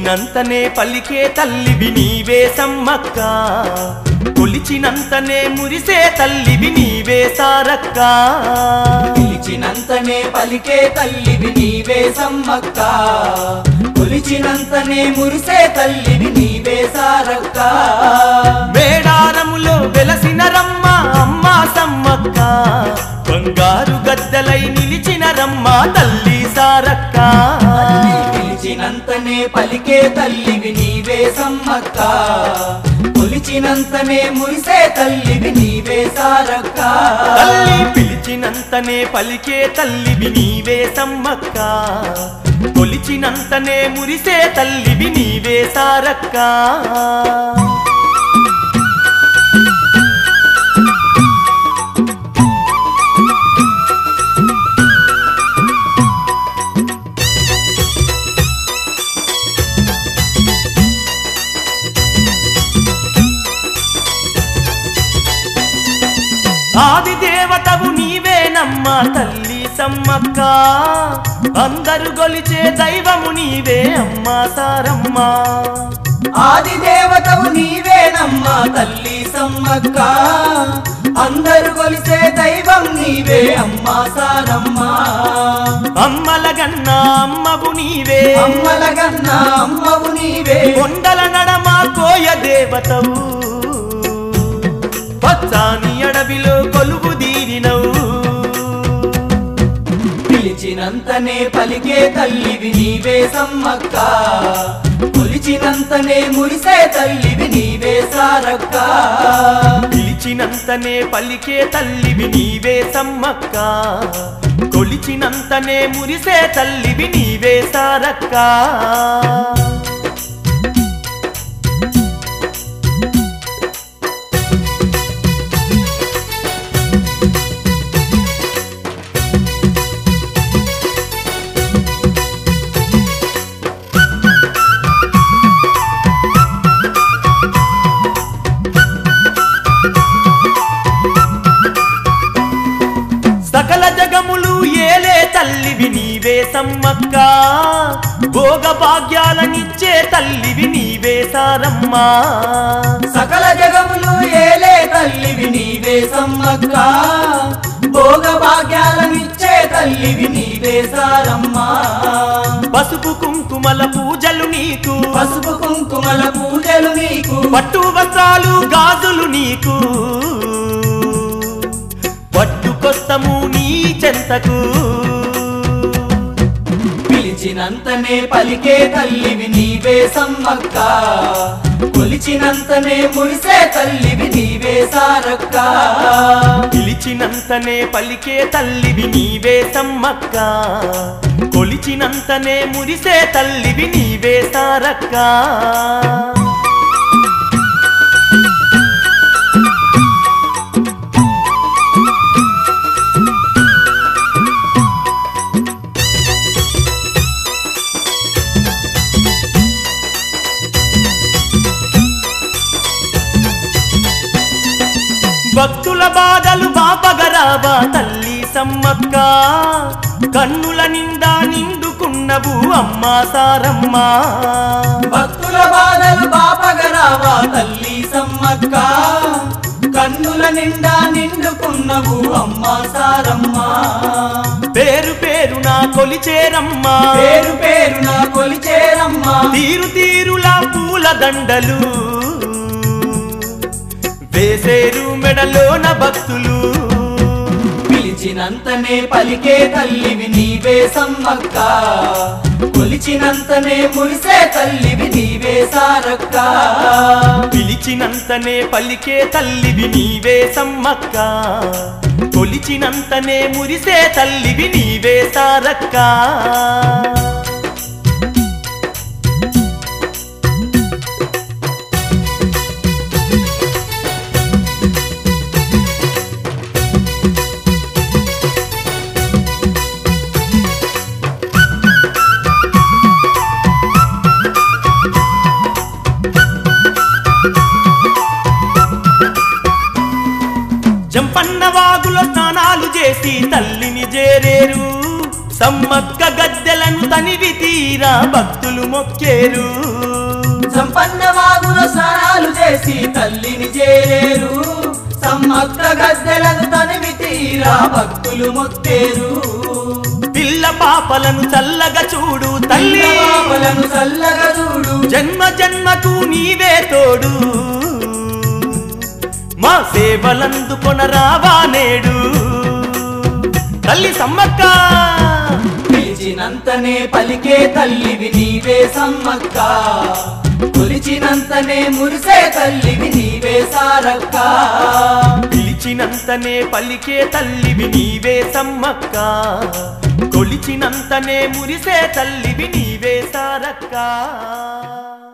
పిలిచినంతనే పలికే తల్లివి నీవే సమ్మక్క కొలిచినంతనే మురిసే తల్లివి నీవే సారక్క పిలిచినంతనే పలికే తల్లివి నీవే సమ్మక్క కొలిచినంతనే మురిసే తల్లివి నీవే సారక్క మేడారములో వెలసిన రమ్మ అమ్మ సమ్మక్క బంగారు గద్దలై నిలిచిన రమ్మ తల్లి సారక్క పిలిచినంతనే పలికే తల్లివి నీవే సమ్మక్క కొలిచినంతనే మురిసే తల్లివి నీవే సారక్క తల్లి పిలిచినంతనే పలికే తల్లివి నీవే సమ్మక్క కొలిచినంతనే మురిసే తల్లివి నీవే సారక్క ఆది దేవతవు నీవేనమ్మ తల్లి సమ్మక్క అందరు గొలిచే దైవము నీవే అమ్మ సారమ్మ ఆది దేవతవు నీవేనమ్మా తల్లి సమ్మక్క అందరు కొలిసే దైవం నీవే అమ్మా సారమ్మా అమ్మల గన్న అమ్మవు నీవే అమ్మలగన్నా అమ్మవు నీవే కొండల నడమ కోయ దేవతవు పచ్చాని అడవిలో కొలువు దీరినవు పిలిచినంతనే పలికే తల్లివి నీవే సమ్మక్క కొలిచినంతనే మురిసే తల్లివి నీవే సారక్క పిలిచినంతనే పలికే తల్లివి నీవే సమ్మక్క కొలిచినంతనే మురిసే తల్లివి నీవే సారక్క సకల జగములు ఏలే తల్లివి నీవే సమ్మక్క భోగ భాగ్యాలనిచ్చే తల్లివి నీవే సారమ్మ సకల జగములు ఏలే తల్లివి నీవే సమ్మక్క భోగ భాగ్యాలనిచ్చే తల్లివి నీవే సారమ్మా పసుపు కుంకుమల పూజలు నీకు పసుపు కుంకుమల పూజలు నీకు పట్టు వస్త్రాలు గాజులు నీకు పట్టుకొస్తము నీ చెంతకు పిలిచినంతనే పలికే తల్లివి నీవే సమ్మక్క కొలిచినంతనే మురిసే తల్లివి నీవే సారక్క పిలిచినంతనే పలికే తల్లివి నీవే సమ్మక్క కొలిచినంతనే మురిసే తల్లివి నీవే సారక్క భక్తుల బాధలు బాపగరావా తల్లి సమ్మక్క కన్నుల నిండా నిండుకున్నవు అమ్మా సారమ్మ భక్తుల బాధలు బాపగరావా తల్లి సమ్మక్క కన్నుల నిండా నిండుకున్నవు అమ్మా సారమ్మా పేరు పేరు నా కొలిచేరమ్మా పేరు పేరు నా కొలిచేరమ్మా తీరు తీరులా పూల దండలు వేసేరు మెడలోన భక్తులు పిలిచినంతనే పలికే తల్లివి నీవే సమ్మక్క కొలిచినంతనే మురిసే తల్లివి నీవే సారక్క పిలిచినంతనే పలికే తల్లివి నీవే సమ్మక్క కొలిచినంతనే మురిసే తల్లివి నీవే సారక్క జంపన్న వాగులో స్నానాలు చేసి తల్లిని చేరేరు సమ్మక్క గద్దెలను తనివి తీరా భక్తులు మొక్కేరు సంపన్న వాగుల స్నానాలు చేసి తల్లిని చేరేరు సమ్మక్క గద్దెలను తనివి తీరా భక్తులు మొక్కేరు పిల్ల పాపలను చల్లగా చూడు తల్లి పాపలను చల్లగా చూడు జన్మ జన్మకు నీవే తోడు మా సేవలందుకొన రావా నేడు తల్లి సమ్మక్క పిలిచినంతనే పలికే తల్లివి నీవే సమ్మక్క కొలిచినంతనే మురిసే తల్లివి నీవే సారక్క పిలిచినంతనే పలికే తల్లివి నీవే సమ్మక్క కొలిచినంతనే మురిసే తల్లివి నీవే సారక్క